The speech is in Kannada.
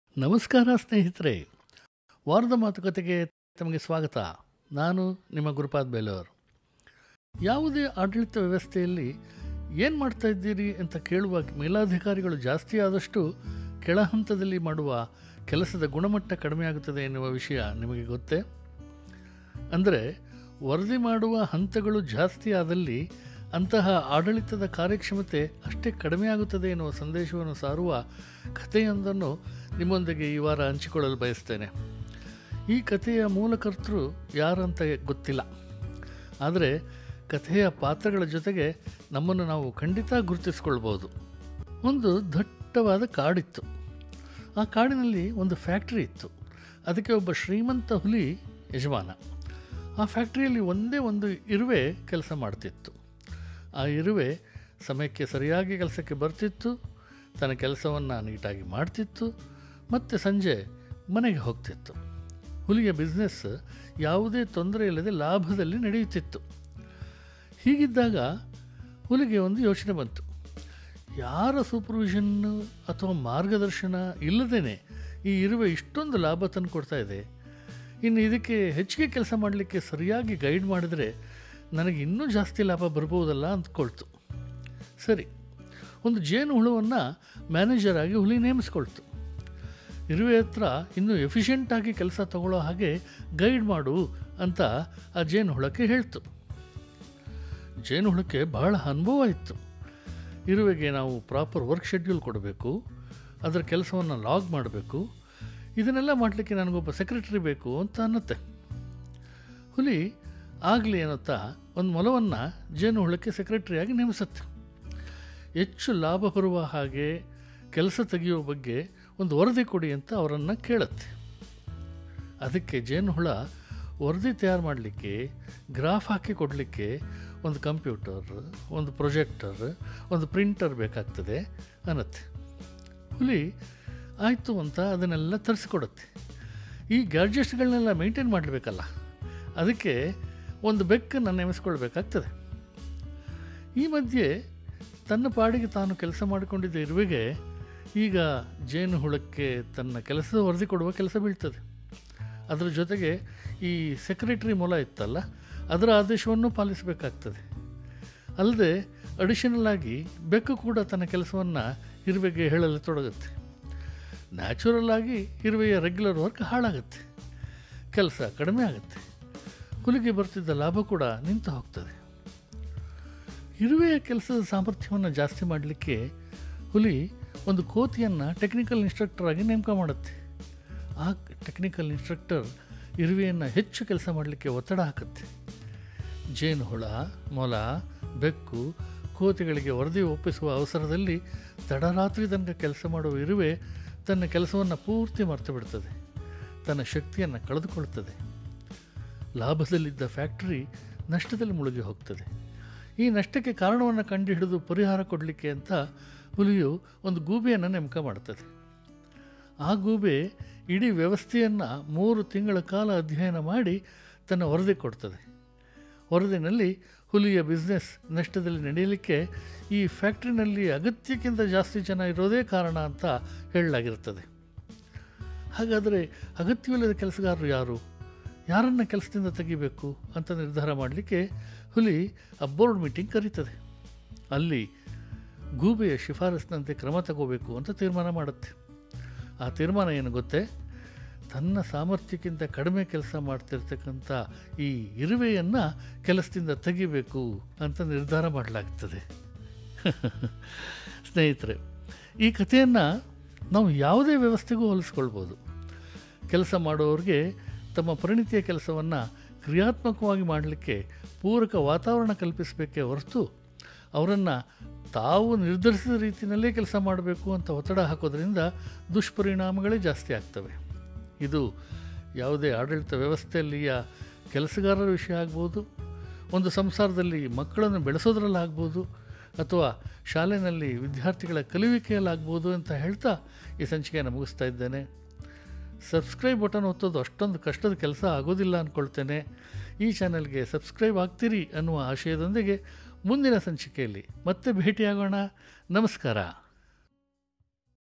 ನಮಸ್ಕಾರ ಸ್ನೇಹಿತರೆ ವಾರದ ಮಾತುಕತೆಗೆ ತಮಗೆ ಸ್ವಾಗತ ನಾನು ನಿಮ್ಮ ಗುರುಪಾದ್ ಬೇಲೂರ್ ಯಾವುದೇ ಆಡಳಿತ ವ್ಯವಸ್ಥೆಯಲ್ಲಿ ಏನು ಮಾಡ್ತಾ ಇದ್ದೀರಿ ಅಂತ ಕೇಳುವ ಮೇಲಾಧಿಕಾರಿಗಳು ಜಾಸ್ತಿ ಆದಷ್ಟು ಕೆಳ ಹಂತದಲ್ಲಿ ಮಾಡುವ ಕೆಲಸದ ಗುಣಮಟ್ಟ ಕಡಿಮೆ ಆಗುತ್ತದೆ ಎನ್ನುವ ವಿಷಯ ನಿಮಗೆ ಗೊತ್ತೇ ಅಂದರೆ ವರದಿ ಮಾಡುವ ಹಂತಗಳು ಜಾಸ್ತಿ ಆದಲ್ಲಿ ಅಂತಹ ಆಡಳಿತದ ಕಾರ್ಯಕ್ಷಮತೆ ಅಷ್ಟೇ ಕಡಿಮೆ ಆಗುತ್ತದೆ ಎನ್ನುವ ಸಂದೇಶವನ್ನು ಸಾರುವ ಕಥೆಯೊಂದನ್ನು ನಿಮ್ಮೊಂದಿಗೆ ಈ ವಾರ ಹಂಚಿಕೊಳ್ಳಲು ಬಯಸ್ತೇನೆ ಈ ಕಥೆಯ ಮೂಲಕರ್ತರು ಯಾರಂತ ಗೊತ್ತಿಲ್ಲ ಆದರೆ ಕಥೆಯ ಪಾತ್ರಗಳ ಜೊತೆಗೆ ನಮ್ಮನ್ನು ನಾವು ಖಂಡಿತ ಗುರುತಿಸ್ಕೊಳ್ಬೋದು ಒಂದು ದಟ್ಟವಾದ ಕಾಡಿತ್ತು ಆ ಕಾಡಿನಲ್ಲಿ ಒಂದು ಫ್ಯಾಕ್ಟ್ರಿ ಇತ್ತು ಅದಕ್ಕೆ ಒಬ್ಬ ಶ್ರೀಮಂತ ಹುಲಿ ಯಜಮಾನ ಆ ಫ್ಯಾಕ್ಟ್ರಿಯಲ್ಲಿ ಒಂದೇ ಒಂದು ಇರುವೆ ಕೆಲಸ ಮಾಡ್ತಿತ್ತು ಆ ಇರುವೆ ಸಮಯಕ್ಕೆ ಸರಿಯಾಗಿ ಕೆಲಸಕ್ಕೆ ಬರ್ತಿತ್ತು ತನ್ನ ಕೆಲಸವನ್ನು ನೀಟಾಗಿ ಮಾಡ್ತಿತ್ತು ಮತ್ತು ಸಂಜೆ ಮನೆಗೆ ಹೋಗ್ತಿತ್ತು ಹುಲಿಯ ಬಿಸ್ನೆಸ್ ಯಾವುದೇ ತೊಂದರೆ ಇಲ್ಲದೆ ಲಾಭದಲ್ಲಿ ನಡೆಯುತ್ತಿತ್ತು ಹೀಗಿದ್ದಾಗ ಹುಲಿಗೆ ಒಂದು ಯೋಚನೆ ಬಂತು ಯಾರ ಸೂಪರ್ವಿಷನ್ನು ಅಥವಾ ಮಾರ್ಗದರ್ಶನ ಇಲ್ಲದೇ ಈ ಇರುವೆ ಇಷ್ಟೊಂದು ಲಾಭ ತಂದು ಕೊಡ್ತಾ ಇದೆ ಇನ್ನು ಇದಕ್ಕೆ ಹೆಚ್ಚಿಗೆ ಕೆಲಸ ಮಾಡಲಿಕ್ಕೆ ಸರಿಯಾಗಿ ಗೈಡ್ ಮಾಡಿದರೆ ನನಗೆ ಇನ್ನೂ ಜಾಸ್ತಿ ಲಾಭ ಬರ್ಬೋದಲ್ಲ ಅಂದ್ಕೊಳ್ತು ಸರಿ ಒಂದು ಜೇನು ಹುಳುವನ್ನು ಮ್ಯಾನೇಜರ್ ಆಗಿ ಹುಲಿ ನೇಮಿಸ್ಕೊಳ್ತು ಇರುವೆ ಹತ್ರ ಇನ್ನೂ ಎಫಿಷಿಯೆಂಟಾಗಿ ಕೆಲಸ ತಗೊಳ್ಳೋ ಹಾಗೆ ಗೈಡ್ ಮಾಡು ಅಂತ ಆ ಜೇನು ಹುಳಕ್ಕೆ ಹೇಳ್ತು ಜೇನು ಹುಳಕ್ಕೆ ಬಹಳ ಅನುಭವ ಇತ್ತು ಇರುವೆಗೆ ನಾವು ಪ್ರಾಪರ್ ವರ್ಕ್ ಶೆಡ್ಯೂಲ್ ಕೊಡಬೇಕು ಅದರ ಕೆಲಸವನ್ನು ಲಾಗ್ ಮಾಡಬೇಕು ಇದನ್ನೆಲ್ಲ ಮಾಡಲಿಕ್ಕೆ ನನಗೊಬ್ಬ ಸೆಕ್ರೆಟರಿ ಬೇಕು ಅಂತ ಅನ್ನತ್ತೆ ಹುಲಿ ಆಗಲಿ ಅನ್ನುತ್ತಾ ಒಂದು ಮೊಲವನ್ನು ಜೇನು ಹುಳಕ್ಕೆ ಸೆಕ್ರೆಟರಿಯಾಗಿ ನೇಮಿಸುತ್ತೆ ಹೆಚ್ಚು ಲಾಭ ಬರುವ ಹಾಗೆ ಕೆಲಸ ತೆಗೆಯುವ ಬಗ್ಗೆ ಒಂದು ವರದಿ ಕೊಡಿ ಅಂತ ಅವರನ್ನು ಕೇಳುತ್ತೆ ಅದಕ್ಕೆ ಜೇನುಹುಳ ವರದಿ ತಯಾರು ಮಾಡಲಿಕ್ಕೆ ಗ್ರಾಫ್ ಹಾಕಿ ಕೊಡಲಿಕ್ಕೆ ಒಂದು ಕಂಪ್ಯೂಟರ್ ಒಂದು ಪ್ರೊಜೆಕ್ಟರ್ ಒಂದು ಪ್ರಿಂಟರ್ ಬೇಕಾಗ್ತದೆ ಅನ್ನತ್ತೆ ಹುಲಿ ಆಯಿತು ಅಂತ ಅದನ್ನೆಲ್ಲ ತರಿಸ್ಕೊಡುತ್ತೆ ಈ ಗ್ಯಾಡ್ಜೆಟ್ಸ್ಗಳನ್ನೆಲ್ಲ ಮೇಂಟೈನ್ ಮಾಡಬೇಕಲ್ಲ ಅದಕ್ಕೆ ಒಂದು ಬೆಕ್ಕನ್ನು ನೇಮಿಸ್ಕೊಳ್ಬೇಕಾಗ್ತದೆ ಈ ಮಧ್ಯೆ ತನ್ನ ಪಾಡಿಗೆ ತಾನು ಕೆಲಸ ಮಾಡಿಕೊಂಡಿದ್ದ ಇರುವೆಗೆ ಈಗ ಜೇನು ಹುಳಕ್ಕೆ ತನ್ನ ಕೆಲಸದ ವರದಿ ಕೊಡುವ ಕೆಲಸ ಬೀಳ್ತದೆ ಅದರ ಜೊತೆಗೆ ಈ ಸೆಕ್ರೆಟರಿ ಮೊಲ ಇತ್ತಲ್ಲ ಅದರ ಆದೇಶವನ್ನು ಪಾಲಿಸಬೇಕಾಗ್ತದೆ ಅಲ್ಲದೆ ಅಡಿಷನಲ್ ಆಗಿ ಬೆಕ್ಕು ಕೂಡ ತನ್ನ ಕೆಲಸವನ್ನು ಇರುವೆಗೆ ಹೇಳಲು ತೊಡಗುತ್ತೆ ನ್ಯಾಚುರಲ್ ಆಗಿ ಇರುವೆಯ ರೆಗ್ಯುಲರ್ ವರ್ಕ್ ಹಾಳಾಗುತ್ತೆ ಕೆಲಸ ಕಡಿಮೆ ಆಗುತ್ತೆ ಹುಲಿಗೆ ಬರ್ತಿದ್ದ ಲಾಭ ಕೂಡ ನಿಂತು ಹೋಗ್ತದೆ ಇರುವೆಯ ಕೆಲಸದ ಸಾಮರ್ಥ್ಯವನ್ನು ಜಾಸ್ತಿ ಮಾಡಲಿಕ್ಕೆ ಹುಲಿ ಒಂದು ಕೋತಿಯನ್ನು ಟೆಕ್ನಿಕಲ್ ಇನ್ಸ್ಟ್ರಕ್ಟರ್ ಆಗಿ ನೇಮಕ ಮಾಡುತ್ತೆ ಆ ಟೆಕ್ನಿಕಲ್ ಇನ್ಸ್ಟ್ರಕ್ಟರ್ ಇರುವೆಯನ್ನು ಹೆಚ್ಚು ಕೆಲಸ ಮಾಡಲಿಕ್ಕೆ ಒತ್ತಡ ಹಾಕುತ್ತೆ ಜೇನು ಹುಳ ಮೊಲ ಬೆಕ್ಕು ಕೋತಿಗಳಿಗೆ ವರದಿ ಒಪ್ಪಿಸುವ ಅವಸರದಲ್ಲಿ ತಡರಾತ್ರಿ ತನಕ ಕೆಲಸ ಮಾಡುವ ಇರುವೆ ತನ್ನ ಕೆಲಸವನ್ನು ಪೂರ್ತಿ ಮರೆತು ಬಿಡ್ತದೆ ತನ್ನ ಶಕ್ತಿಯನ್ನು ಕಳೆದುಕೊಳ್ತದೆ ಲಾಭದಲ್ಲಿದ್ದ ಫ್ಯಾಕ್ಟ್ರಿ ನಷ್ಟದಲ್ಲಿ ಮುಳುಗಿ ಹೋಗ್ತದೆ ಈ ನಷ್ಟಕ್ಕೆ ಕಾರಣವನ್ನು ಕಂಡುಹಿಡಿದು ಪರಿಹಾರ ಕೊಡಲಿಕ್ಕೆ ಅಂತ ಹುಲಿಯು ಒಂದು ಗೂಬೆಯನ್ನು ನೇಮಕ ಮಾಡ್ತದೆ ಆ ಗೂಬೆ ಇಡೀ ವ್ಯವಸ್ಥೆಯನ್ನು ಮೂರು ತಿಂಗಳ ಕಾಲ ಅಧ್ಯಯನ ಮಾಡಿ ತನ್ನ ವರದಿ ಕೊಡ್ತದೆ ವರದಿನಲ್ಲಿ ಹುಲಿಯ ಬಿಸ್ನೆಸ್ ನಷ್ಟದಲ್ಲಿ ನಡೆಯಲಿಕ್ಕೆ ಈ ಫ್ಯಾಕ್ಟ್ರಿನಲ್ಲಿ ಅಗತ್ಯಕ್ಕಿಂತ ಜಾಸ್ತಿ ಜನ ಇರೋದೇ ಕಾರಣ ಅಂತ ಹೇಳಲಾಗಿರ್ತದೆ ಹಾಗಾದರೆ ಅಗತ್ಯವಿಲ್ಲದ ಕೆಲಸಗಾರರು ಯಾರು ಯಾರನ್ನು ಕೆಲಸದಿಂದ ತೆಗಿಬೇಕು ಅಂತ ನಿರ್ಧಾರ ಮಾಡಲಿಕ್ಕೆ ಹುಲಿ ಆ ಬೋರ್ಡ್ ಮೀಟಿಂಗ್ ಕರೀತದೆ ಅಲ್ಲಿ ಗೂಬೆಯ ಶಿಫಾರಸ್ಸಿನಂತೆ ಕ್ರಮ ತಗೋಬೇಕು ಅಂತ ತೀರ್ಮಾನ ಮಾಡುತ್ತೆ ಆ ತೀರ್ಮಾನ ಏನು ಗೊತ್ತೇ ತನ್ನ ಸಾಮರ್ಥ್ಯಕ್ಕಿಂತ ಕಡಿಮೆ ಕೆಲಸ ಮಾಡ್ತಿರ್ತಕ್ಕಂಥ ಈ ಇರುವೆಯನ್ನು ಕೆಲಸದಿಂದ ತೆಗಿಬೇಕು ಅಂತ ನಿರ್ಧಾರ ಮಾಡಲಾಗ್ತದೆ ಸ್ನೇಹಿತರೆ ಈ ಕಥೆಯನ್ನು ನಾವು ಯಾವುದೇ ವ್ಯವಸ್ಥೆಗೂ ಹೋಲಿಸ್ಕೊಳ್ಬೋದು ಕೆಲಸ ಮಾಡೋರಿಗೆ ತಮ್ಮ ಪರಿಣಿತಿಯ ಕೆಲಸವನ್ನು ಕ್ರಿಯಾತ್ಮಕವಾಗಿ ಮಾಡಲಿಕ್ಕೆ ಪೂರಕ ವಾತಾವರಣ ಕಲ್ಪಿಸಬೇಕೇ ಹೊರತು ಅವರನ್ನು ತಾವು ನಿರ್ಧರಿಸಿದ ರೀತಿಯಲ್ಲೇ ಕೆಲಸ ಮಾಡಬೇಕು ಅಂತ ಒತ್ತಡ ಹಾಕೋದ್ರಿಂದ ದುಷ್ಪರಿಣಾಮಗಳೇ ಜಾಸ್ತಿ ಆಗ್ತವೆ ಇದು ಯಾವುದೇ ಆಡಳಿತ ವ್ಯವಸ್ಥೆಯಲ್ಲಿಯ ಕೆಲಸಗಾರರ ವಿಷಯ ಆಗ್ಬೋದು ಒಂದು ಸಂಸಾರದಲ್ಲಿ ಮಕ್ಕಳನ್ನು ಬೆಳೆಸೋದ್ರಲ್ಲಾಗ್ಬೋದು ಅಥವಾ ಶಾಲೆಯಲ್ಲಿ ವಿದ್ಯಾರ್ಥಿಗಳ ಕಲಿವಿಕೆಯಲ್ಲಾಗ್ಬೋದು ಅಂತ ಹೇಳ್ತಾ ಈ ಸಂಚಿಕೆಯನ್ನು ಮುಗಿಸ್ತಾ ಇದ್ದೇನೆ ಸಬ್ಸ್ಕ್ರೈಬ್ ಬಟನ್ ಒತ್ತೋದು ಅಷ್ಟೊಂದು ಕಷ್ಟದ ಕೆಲಸ ಆಗೋದಿಲ್ಲ ಅಂದ್ಕೊಳ್ತೇನೆ ಈ ಚಾನಲ್ಗೆ ಸಬ್ಸ್ಕ್ರೈಬ್ ಆಗ್ತೀರಿ ಅನ್ನುವ ಆಶಯದೊಂದಿಗೆ ಮುಂದಿನ ಸಂಚಿಕೆಯಲ್ಲಿ ಮತ್ತೆ ಭೇಟಿಯಾಗೋಣ ನಮಸ್ಕಾರ